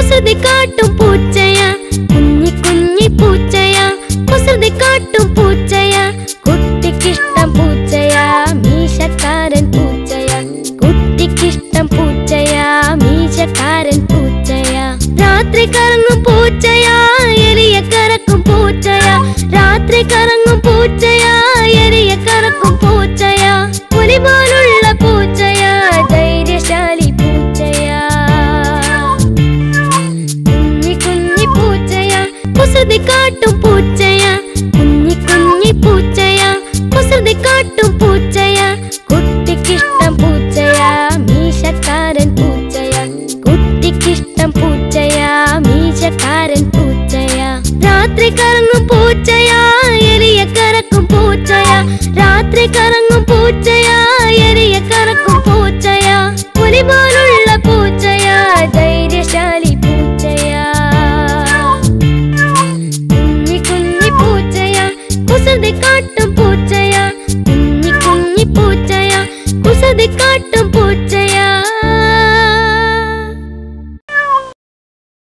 കുസൃതി കാട്ടും പൂച്ചയാ കുഞ്ഞി കുഞ്ഞി പൂച്ചയാ കുസൃതി കാട്ടും പൂച്ചയാ കുട്ടിക്കിഷ്ടം പൂച്ചയാ മീശക്കാരൻ പൂച്ചയാ കുട്ടിക്കിഷ്ടം പൂച്ചയാ മീശക്കാരൻ പൂച്ചയാ രാത്രി കറങ്ങും പൂച്ചയാ എലിയ കറക്കും പൂച്ചയാ രാത്രി കറങ്ങും പൂച്ചയാ എലിയ കറക്കും പൂച്ചയാ പുലി പോലുള്ള പൂച്ചയാ ധൈര്യശാലി പൂച്ചയാ കുഞ്ഞി കുഞ്ഞി പൂച്ചയാ കുസൃതി കാട്ടും പൂച്ചയാ കുഞ്ഞി കുഞ്ഞി പൂച്ചയാ കുസൃതി കാട്ടും പൂച്ചയാ കുട്ടിക്കിഷ്ടം പൂച്ചയാ മീശക്കാരൻ പൂച്ചയാ കുട്ടിക്കിഷ്ടം പൂച്ചയാ മീശക്കാരൻ പൂച്ചയാ രാത്രി കറങ്ങും പൂച്ചയാ എലിയ കറക്കും പൂച്ചയാ രാത്രി കറങ്ങും പൂച്ചയാ എലിയ കറക്കും പൂച്ചയാ പുലി പോലുള്ള പൂച്ചയാ ധൈര്യശാലി പൂച്ചയാ കുഞ്ഞി കുഞ്ഞി പൂച്ചയാ കുസൃതി കാട്ടും പൂച്ചയാ